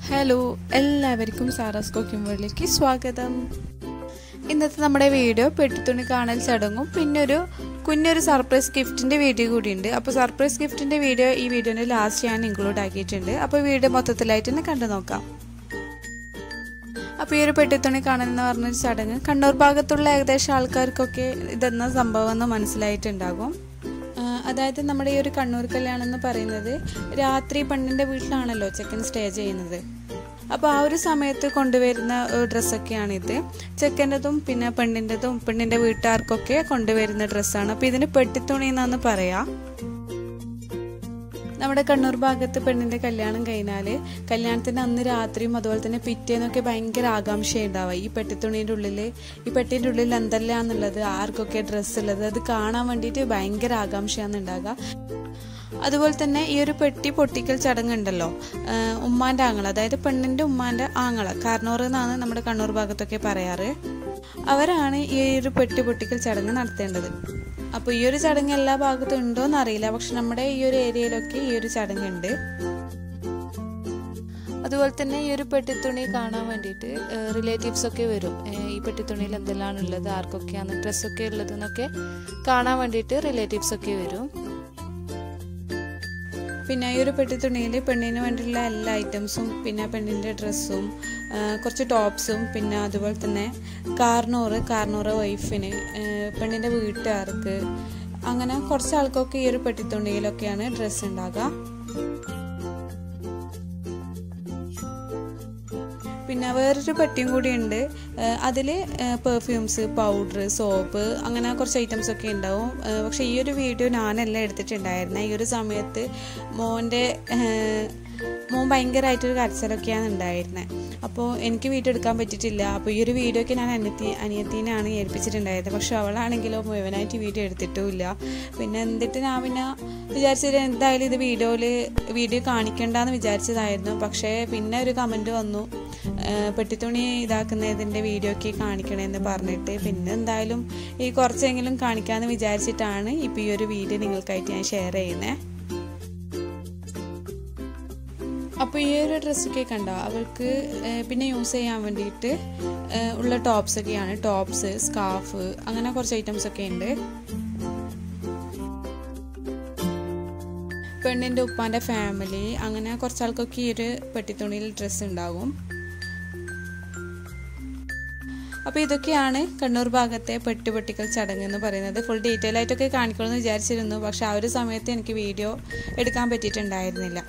Hello എല്ലാവർക്കും Sara's cooking സ്വാഗതം ഇന്നത്തെ നമ്മുടെ വീഡിയോ പെട്ടിത്തുണി കാണൽ ചടങ്ങും പിന്നെ ഒരു കുഞ്ഞൊരു സർപ്രൈസ് ഗിഫ്റ്റിൻ്റെ വീഡിയോ കൂടിയുണ്ട് അപ്പോൾ സർപ്രൈസ് ഗിഫ്റ്റിൻ്റെ വീഡിയോ ഈ വീഡിയോൻ്റെ ലാസ്റ്റ് ഞാൻ ഇൻക്ലൂഡ് ആക്കിയിട്ടുണ്ട് അപ്പോൾ വീഡിയോ മൊത്തത്തിലായിട്ട് തന്നെ കണ്ടു നോക്കാം അപ്പോൾ ഈ ഒരു പെട്ടിത്തുണി കാണൽ എന്ന് പറഞ്ഞൊരു ചടങ്ങ് കണ്ണൂർ ഭാഗത്തുള്ള ഏകദേശം ആൾക്കാർക്കൊക്കെ ഇതെന്ന സംഭവം എന്ന് മനസ്സിലായിട്ടുണ്ടാകും അതായത് നമ്മുടെ ഈ ഒരു കണ്ണൂർ കല്യാണം എന്ന് പറയുന്നത് രാത്രി പെണ്ണിൻ്റെ വീട്ടിലാണല്ലോ ചെക്കൻ സ്റ്റേ ചെയ്യുന്നത് അപ്പോൾ ആ ഒരു സമയത്ത് കൊണ്ടുവരുന്ന ഡ്രസ്സൊക്കെയാണിത് ചെക്കൻ്റെതും പിന്നെ പെണ്ണിൻ്റെതും പെണ്ണിൻ്റെ വീട്ടുകാർക്കൊക്കെ കൊണ്ടുവരുന്ന ഡ്രസ്സാണ് അപ്പോൾ ഇതിന് പെട്ടിത്തുണി എന്നാണ് പറയാ നമ്മുടെ കണ്ണൂർ ഭാഗത്ത് പെണ്ണിൻ്റെ കല്യാണം കഴിഞ്ഞാൽ കല്യാണത്തിന് അന്ന് രാത്രിയും അതുപോലെ തന്നെ പിറ്റേന്നൊക്കെ ഭയങ്കര ആകാംക്ഷയുണ്ടാവുക ഈ പെട്ടിത്തുണീൻ്റെ ഉള്ളിൽ ഈ പെട്ടിൻ്റെ ഉള്ളിൽ എന്തെല്ലാന്നുള്ളത് ആർക്കൊക്കെ ഡ്രസ്സ് ഉള്ളത് അത് കാണാൻ വേണ്ടിയിട്ട് ഭയങ്കര ആകാംക്ഷയാണ് ഉണ്ടാകുക അതുപോലെ തന്നെ ഈ ഒരു പെട്ടി പൊട്ടിക്കൽ ചടങ്ങുണ്ടല്ലോ ഉമ്മാൻ്റെ ആങ്ങള അതായത് പെണ്ണിൻ്റെ ഉമ്മാൻ്റെ ആങ്ങള കാർണൂർ എന്നാണ് നമ്മുടെ കണ്ണൂർ ഭാഗത്തൊക്കെ പറയാറ് അവരാണ് ഈ ഒരു പെട്ടി പൊട്ടിക്കൽ ചടങ്ങ് നടത്തേണ്ടത് അപ്പോൾ ഈ ഒരു ചടങ്ങ് എല്ലാ ഭാഗത്തും ഉണ്ടോ എന്നറിയില്ല പക്ഷെ നമ്മുടെ ഈ ഒരു ഏരിയയിലൊക്കെ ഈ ഒരു ചടങ്ങുണ്ട് അതുപോലെ തന്നെ ഈ ഒരു പെട്ടിത്തുണി കാണാൻ വേണ്ടിയിട്ട് റിലേറ്റീവ്സ് ഒക്കെ വരും ഈ പെട്ടിത്തുണിയിൽ എന്തെല്ലാം ഉള്ളത് ആർക്കൊക്കെയാണ് ഡ്രസ്സൊക്കെ ഉള്ളത് എന്നൊക്കെ കാണാൻ വേണ്ടിയിട്ട് റിലേറ്റീവ്സ് ഒക്കെ വരും പിന്നെ ഈ ഒരു പെട്ടിത്തുണിയിൽ പെണ്ണിന് വേണ്ടിയുള്ള എല്ലാ ഐറ്റംസും പിന്നെ പെണ്ണിൻ്റെ ഡ്രസ്സും കുറച്ച് ടോപ്സും പിന്നെ അതുപോലെ തന്നെ കാർണൂറ് കാർണൂറ് വൈഫിന് പെണ്ണിൻ്റെ വീട്ടുകാർക്ക് അങ്ങനെ കുറച്ച് ആൾക്കൊക്കെ ഈ ഒരു പെട്ടിത്തുണിയിലൊക്കെയാണ് ഡ്രസ്സ് ഉണ്ടാകുക പിന്നെ വേറൊരു പെട്ടിയും കൂടി ഉണ്ട് അതിൽ പെർഫ്യൂംസ് പൗഡർ സോപ്പ് അങ്ങനെ കുറച്ച് ഐറ്റംസ് ഒക്കെ ഉണ്ടാവും പക്ഷേ ഈ ഒരു വീഡിയോ ഞാനല്ല എടുത്തിട്ടുണ്ടായിരുന്നത് ഈ ഒരു സമയത്ത് മോൻ്റെ മോൻ ഭയങ്കരമായിട്ടൊരു കരച്ചിലൊക്കെയാണ് ഉണ്ടായിരുന്നത് അപ്പോൾ എനിക്ക് വീഡിയോ എടുക്കാൻ പറ്റിയിട്ടില്ല അപ്പോൾ ഈ ഒരു വീഡിയോ ഒക്കെ ഞാൻ അനിയത്തി അനിയത്തിനാണ് ഏൽപ്പിച്ചിട്ടുണ്ടായിരുന്നത് പക്ഷെ അവളാണെങ്കിലോ മുഴുവനായിട്ട് വീഡിയോ എടുത്തിട്ടുമില്ല പിന്നെ എന്നിട്ട് ഞാൻ പിന്നെ വിചാരിച്ചത് എന്തായാലും ഇത് വീഡിയോയിൽ വീഡിയോ കാണിക്കണ്ടെന്ന് വിചാരിച്ചതായിരുന്നു പക്ഷേ പിന്നെ ഒരു കമൻറ്റ് വന്നു പെട്ടിത്തുണി ഇതാക്കുന്നതിൻ്റെ വീഡിയോ ഒക്കെ കാണിക്കണമെന്ന് പറഞ്ഞിട്ട് പിന്നെ എന്തായാലും ഈ കുറച്ചെങ്കിലും കാണിക്കാമെന്ന് വിചാരിച്ചിട്ടാണ് ഇപ്പോൾ ഈ ഒരു വീഡിയോ നിങ്ങൾക്കായിട്ട് ഞാൻ ഷെയർ ചെയ്യുന്നത് അപ്പോൾ ഈ ഒരു ഡ്രസ്സൊക്കെ കണ്ടോ അവൾക്ക് പിന്നെ യൂസ് ചെയ്യാൻ വേണ്ടിയിട്ട് ഉള്ള ടോപ്സ് ഒക്കെയാണ് ടോപ്സ് സ്കാർഫ് അങ്ങനെ കുറച്ച് ഐറ്റംസ് ഒക്കെ ഉണ്ട് പെണ്ണിൻ്റെ ഉപ്പാൻ്റെ ഫാമിലി അങ്ങനെ കുറച്ച് ആൾക്കൊക്കെ ഈ ഒരു പെട്ടിത്തുണിയിൽ ഡ്രസ്സ് ഉണ്ടാകും അപ്പോൾ ഇതൊക്കെയാണ് കണ്ണൂർ ഭാഗത്തെ പെട്ടുപൊട്ടിക്കൽ ചടങ്ങ് എന്ന് പറയുന്നത് ഫുൾ ഡീറ്റെയിൽ ആയിട്ടൊക്കെ കാണിക്കണമെന്ന് വിചാരിച്ചിരുന്നു പക്ഷെ ആ ഒരു സമയത്ത് എനിക്ക് വീഡിയോ എടുക്കാൻ പറ്റിയിട്ടുണ്ടായിരുന്നില്ല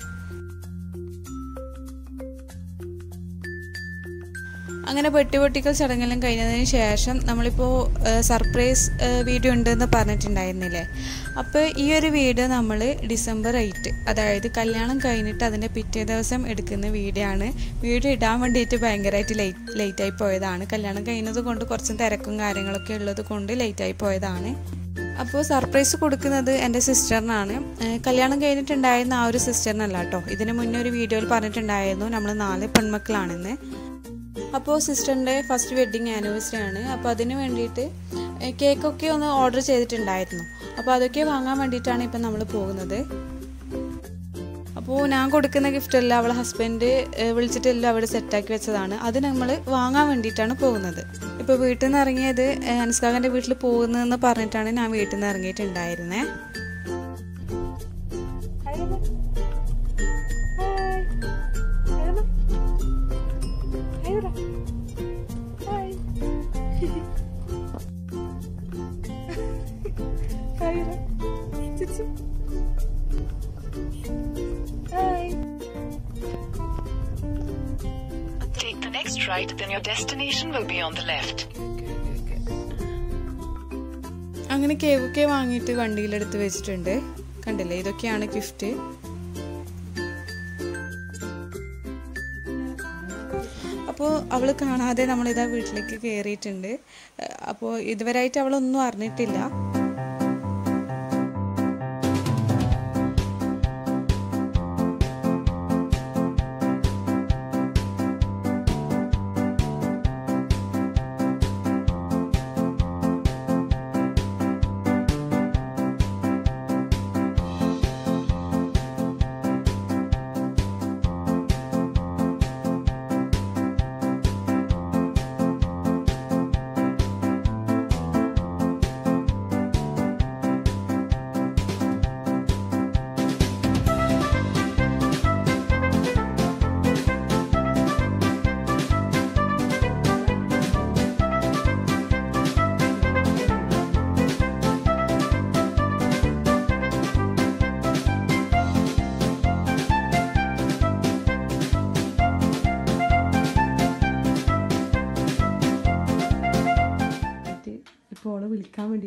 അങ്ങനെ പെട്ടിപൊട്ടിക്കൽ ചടങ്ങെല്ലാം കഴിഞ്ഞതിന് ശേഷം നമ്മളിപ്പോൾ സർപ്രൈസ് വീഡിയോ ഉണ്ടെന്ന് പറഞ്ഞിട്ടുണ്ടായിരുന്നില്ലേ അപ്പോൾ ഈ ഒരു വീഡിയോ നമ്മൾ ഡിസംബർ എയ്റ്റ് അതായത് കല്യാണം കഴിഞ്ഞിട്ട് അതിൻ്റെ പിറ്റേ ദിവസം എടുക്കുന്ന വീഡിയോ ആണ് വീഡിയോ ഇടാൻ വേണ്ടിയിട്ട് ഭയങ്കരമായിട്ട് ലേറ്റ് ലേറ്റായി പോയതാണ് കല്യാണം കഴിഞ്ഞത് കൊണ്ട് കുറച്ച് തിരക്കും കാര്യങ്ങളൊക്കെ ഉള്ളത് കൊണ്ട് ലേറ്റായി പോയതാണ് അപ്പോൾ സർപ്രൈസ് കൊടുക്കുന്നത് എൻ്റെ സിസ്റ്ററിനാണ് കല്യാണം കഴിഞ്ഞിട്ടുണ്ടായിരുന്ന ആ ഒരു സിസ്റ്ററിനല്ല കേട്ടോ ഇതിന് മുന്നേ ഒരു വീഡിയോയിൽ പറഞ്ഞിട്ടുണ്ടായിരുന്നു നമ്മൾ നാല് പെൺമക്കളാണെന്ന് അപ്പോൾ സിസ്റ്ററിൻ്റെ ഫസ്റ്റ് വെഡ്ഡിങ് ആനിവേഴ്സറി ആണ് അപ്പോൾ അതിന് വേണ്ടിയിട്ട് കേക്കൊക്കെ ഒന്ന് ഓർഡർ ചെയ്തിട്ടുണ്ടായിരുന്നു അപ്പോൾ അതൊക്കെ വാങ്ങാൻ വേണ്ടിയിട്ടാണ് ഇപ്പം നമ്മൾ പോകുന്നത് അപ്പോൾ ഞാൻ കൊടുക്കുന്ന ഗിഫ്റ്റ് എല്ലാം അവളെ ഹസ്ബൻഡ് വിളിച്ചിട്ടെല്ലാം അവിടെ സെറ്റാക്കി വെച്ചതാണ് അത് നമ്മൾ വാങ്ങാൻ വേണ്ടിയിട്ടാണ് പോകുന്നത് ഇപ്പോൾ വീട്ടിൽ നിന്ന് ഇറങ്ങിയത് അനുസ്കാകൻ്റെ വീട്ടിൽ പോകുന്നതെന്ന് പറഞ്ഞിട്ടാണ് ഞാൻ വീട്ടിൽ നിന്ന് ഇറങ്ങിയിട്ടുണ്ടായിരുന്നത് Take the next right, then your destination will be on the left. അങ്ങനെ കേക്കൊക്കെ വാങ്ങിയിട്ട് വണ്ടിയിലെടുത്ത് വെച്ചിട്ടുണ്ട് കണ്ടില്ലേ ഇതൊക്കെയാണ് ഗിഫ്റ്റ് അപ്പോൾ അവൾ കാണാതെ നമ്മളിതാ വീട്ടിലേക്ക് കയറിയിട്ടുണ്ട് അപ്പോൾ ഇതുവരെയായിട്ട് അവളൊന്നും അറിഞ്ഞിട്ടില്ല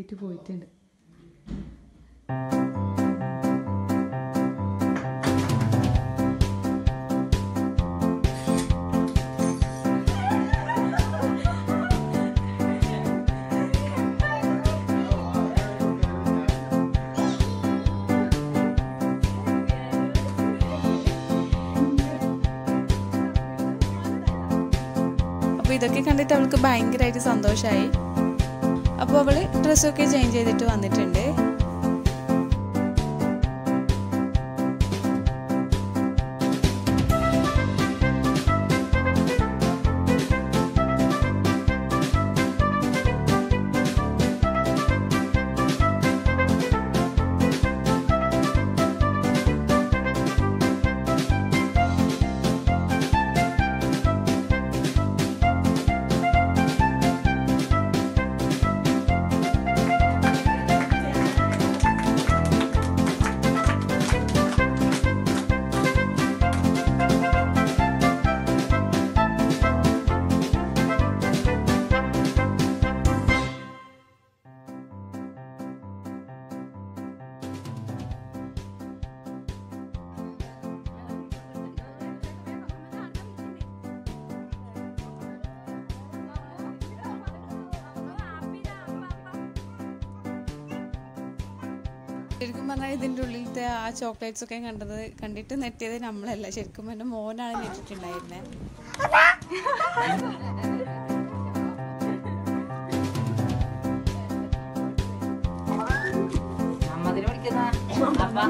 വേണ്ടിയിട്ട് പോയിട്ടുണ്ട് അപ്പോൾ ഇതൊക്കെ കണ്ടിട്ട് അവൾക്ക് ഭയങ്കരമായിട്ട് സന്തോഷമായി അപ്പോൾ അവൾ ഡ്രസ്സൊക്കെ ചേഞ്ച് ചെയ്തിട്ട് വന്നിട്ടുണ്ട് ശരിക്കും പറഞ്ഞാൽ ഇതിൻ്റെ ഉള്ളിലത്തെ ആ ചോക്ലേറ്റ്സ് ഒക്കെ കണ്ടത് കണ്ടിട്ട് നെറ്റിയത് നമ്മളല്ല ശരിക്കും എൻ്റെ മോനാണ് നെറ്റിട്ടുണ്ടായിരുന്നത് അമ്മതിന് വിളിക്കുന്ന അപ്പ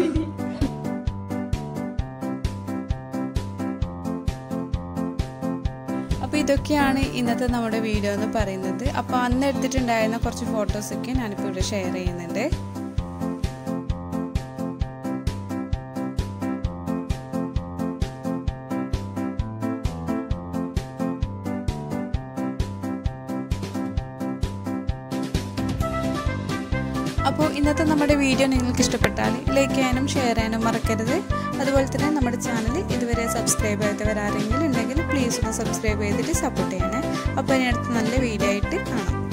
അപ്പോൾ ഇതൊക്കെയാണ് ഇന്നത്തെ നമ്മുടെ വീഡിയോ എന്ന് പറയുന്നത് അപ്പോൾ അന്ന് എടുത്തിട്ടുണ്ടായിരുന്ന കുറച്ച് ഫോട്ടോസൊക്കെ ഞാനിപ്പോൾ ഇവിടെ ഷെയർ ചെയ്യുന്നുണ്ട് അപ്പോൾ ഇന്നത്തെ നമ്മുടെ വീഡിയോ നിങ്ങൾക്ക് ഇഷ്ടപ്പെട്ടാൽ ലൈക്ക് ചെയ്യാനും ഷെയർ ചെയ്യാനും മറക്കരുത് അതുപോലെ തന്നെ നമ്മുടെ ചാനൽ ഇതുവരെ സബ്സ്ക്രൈബ് ചെയ്തവർ ആരെങ്കിലും ഉണ്ടെങ്കിൽ പ്ലീസ് ഒന്ന് സബ്സ്ക്രൈബ് ചെയ്തിട്ട് സപ്പോർട്ട് ചെയ്യണേ അപ്പോൾ ഇനി അടുത്ത നല്ല വീഡിയോ ആയിട്ട് കാണാം